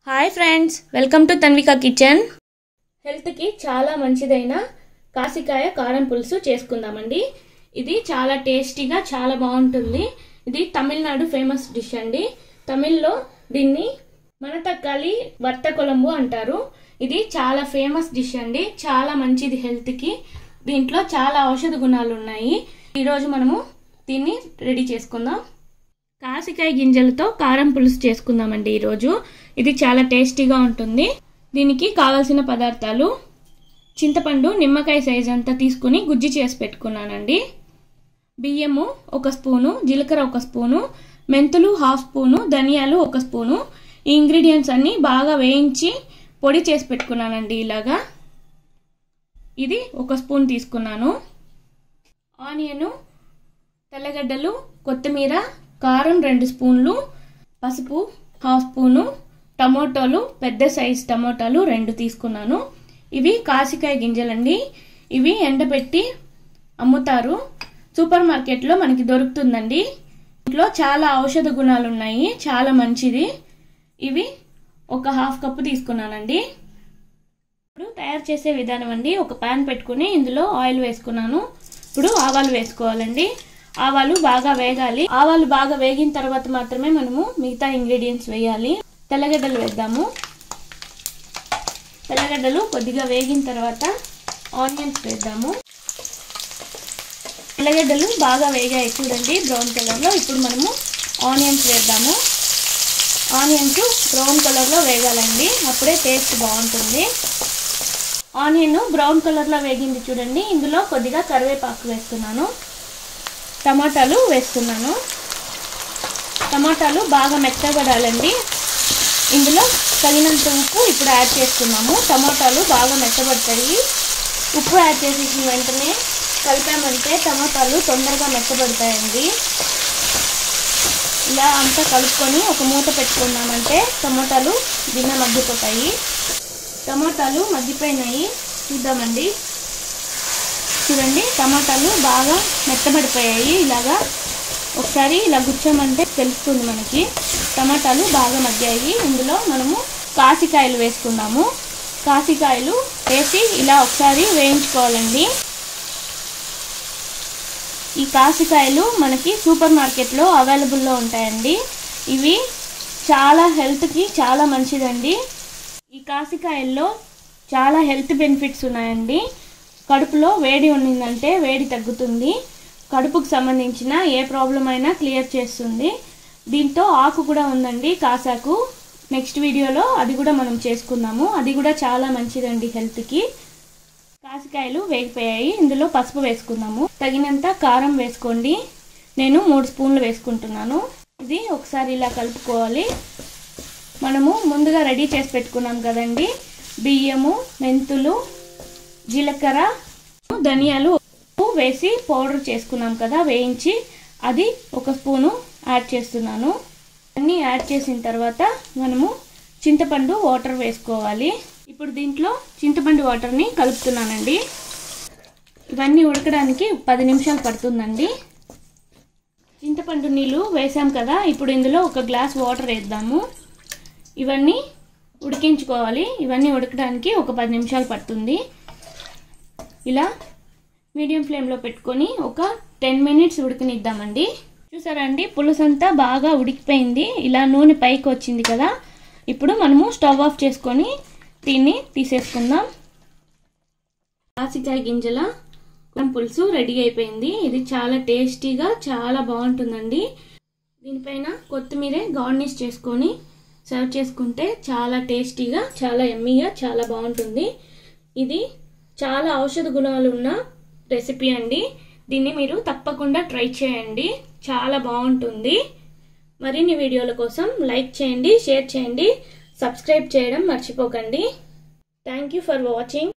hi friends welcome to Tanvika kitchen హెల్త్కి చాలా మంచిదైన కాసికాయ కారం పులుసు చేసుకుందామండి ఇది చాలా టేస్టీగా చాలా బాగుంటుంది ఇది తమిళనాడు ఫేమస్ డిష్ అండి తమిళ్లో దీన్ని మనతక్కాలి వట్ట కొలంబు అంటారు ఇది చాలా ఫేమస్ డిష్ అండి చాలా మంచిది హెల్త్కి దీంట్లో చాలా ఔషధ గుణాలు ఉన్నాయి ఈరోజు మనము దీన్ని రెడీ చేసుకుందాం కాసికాయ గింజలతో కారం పులుసు చేసుకుందామండి ఈరోజు ఇది చాలా టేస్టీగా ఉంటుంది దీనికి కావలసిన పదార్థాలు చింతపండు నిమ్మకాయ సైజ్ అంతా తీసుకుని గుజ్జి చేసి పెట్టుకున్నానండి బియ్యము ఒక స్పూను జీలకర్ర ఒక స్పూను మెంతులు హాఫ్ స్పూను ధనియాలు ఒక స్పూను ఈ ఇంగ్రీడియంట్స్ అన్నీ బాగా వేయించి పొడి చేసి పెట్టుకున్నానండి ఇలాగా ఇది ఒక స్పూన్ తీసుకున్నాను ఆనియను తెల్లగడ్డలు కొత్తిమీర కారం రెండు స్పూన్లు పసుపు హాఫ్ స్పూను టమోటాలు పెద్ద సైజ్ టమోటాలు రెండు తీసుకున్నాను ఇవి కాసికాయ గింజలండి ఇవి ఎండబెట్టి అమ్ముతారు సూపర్ మార్కెట్లో మనకి దొరుకుతుందండి ఇంట్లో చాలా ఔషధ గుణాలు ఉన్నాయి చాలా మంచిది ఇవి ఒక హాఫ్ కప్పు తీసుకున్నానండి ఇప్పుడు తయారు చేసే విధానం అండి ఒక ప్యాన్ పెట్టుకుని ఇందులో ఆయిల్ వేసుకున్నాను ఇప్పుడు ఆవాలు వేసుకోవాలండి ఆవాలు బాగా వేగాలి ఆవాలు బాగా వేగిన తర్వాత మాత్రమే మనము మిగతా ఇంగ్రీడియంట్స్ వేయాలి తెల్లగడ్డలు వేద్దాము తెల్లగడ్డలు కొద్దిగా వేగిన తర్వాత ఆనియన్స్ వేద్దాము తెల్లగడ్డలు బాగా వేగాయి చూడండి బ్రౌన్ కలర్లో ఇప్పుడు మనము ఆనియన్స్ వేద్దాము ఆనియన్స్ బ్రౌన్ కలర్లో వేగాలండి అప్పుడే టేస్ట్ బాగుంటుంది ఆనియన్ బ్రౌన్ కలర్లో వేగింది చూడండి ఇందులో కొద్దిగా కరివేపాకు వేస్తున్నాను టమాటాలు వేస్తున్నాను టమాటాలు బాగా మెత్తబడాలండి ఇందులో తగినంత ఉప్పు ఇప్పుడు యాడ్ చేస్తున్నాము టమాటాలు బాగా మెత్తబడతాయి ఉప్పు యాడ్ చేసేసిన వెంటనే కలిపామంటే టమాటాలు తొందరగా మెత్తబడతాయండి ఇలా అంతా కలుపుకొని ఒక మూత పెట్టుకున్నామంటే టమాటాలు గిన్నె మగ్గిపోతాయి టమాటాలు మగ్గిపోయినాయి చూద్దామండి చూడండి టమాటాలు బాగా మెత్తబడిపోయాయి ఇలాగా ఒకసారి ఇలా గుచ్చామంటే తెలుస్తుంది మనకి టమాటాలు బాగా మగ్గాయి ఇందులో మనము కాసికాయలు వేసుకుందాము కాసికాయలు వేసి ఇలా ఒకసారి వేయించుకోవాలండి ఈ కాసికాయలు మనకి సూపర్ మార్కెట్లో అవైలబుల్లో ఉంటాయండి ఇవి చాలా హెల్త్కి చాలా మంచిదండి ఈ కాసికాయల్లో చాలా హెల్త్ బెనిఫిట్స్ ఉన్నాయండి కడుపులో వేడి ఉన్నిందంటే వేడి తగ్గుతుంది కడుపుకు సంబంధించిన ఏ ప్రాబ్లం అయినా క్లియర్ చేస్తుంది దీంతో ఆకు కూడా ఉందండి కాసాకు నెక్స్ట్ వీడియోలో అది కూడా మనం చేసుకుందాము అది కూడా చాలా మంచిదండి హెల్త్కి కాసికాయలు వేగిపోయాయి ఇందులో పసుపు వేసుకుందాము తగినంత కారం వేసుకోండి నేను మూడు స్పూన్లు వేసుకుంటున్నాను ఇది ఒకసారి ఇలా కలుపుకోవాలి మనము ముందుగా రెడీ చేసి పెట్టుకున్నాం కదండి బియ్యము మెంతులు జీలకర్ర ధనియాలు ఉప్పు వేసి పౌడర్ చేసుకున్నాం కదా వేయించి అది ఒక స్పూను యాడ్ చేస్తున్నాను అన్నీ యాడ్ చేసిన తర్వాత మనము చింతపండు వాటర్ వేసుకోవాలి ఇప్పుడు దీంట్లో చింతపండు వాటర్ని కలుపుతున్నానండి ఇవన్నీ ఉడకడానికి పది నిమిషాలు పడుతుందండి చింతపండు నీళ్ళు వేసాం కదా ఇప్పుడు ఇందులో ఒక గ్లాస్ వాటర్ వేద్దాము ఇవన్నీ ఉడికించుకోవాలి ఇవన్నీ ఉడకడానికి ఒక పది నిమిషాలు పడుతుంది ఇలా మీడియం ఫ్లేమ్లో పెట్టుకొని ఒక టెన్ మినిట్స్ ఉడకనిద్దామండి చూసారా అండి పులుసంతా బాగా ఉడికిపోయింది ఇలా నూనె పైకి వచ్చింది కదా ఇప్పుడు మనము స్టవ్ ఆఫ్ చేసుకొని దీన్ని తీసేసుకుందాం కాసికాయ గింజల పులుసు రెడీ అయిపోయింది ఇది చాలా టేస్టీగా చాలా బాగుంటుందండి దీనిపైన కొత్తిమీర గార్నిష్ చేసుకొని సర్వ్ చేసుకుంటే చాలా టేస్టీగా చాలా ఎమ్మీగా చాలా బాగుంటుంది ఇది చాలా ఔషధ గుణాలు ఉన్న రెసిపీ అండి దీన్ని మీరు తప్పకుండా ట్రై చేయండి చాలా బాగుంటుంది మరిన్ని వీడియోల కోసం లైక్ చేయండి షేర్ చేయండి సబ్స్క్రైబ్ చేయడం మర్చిపోకండి థ్యాంక్ యూ ఫర్ వాచింగ్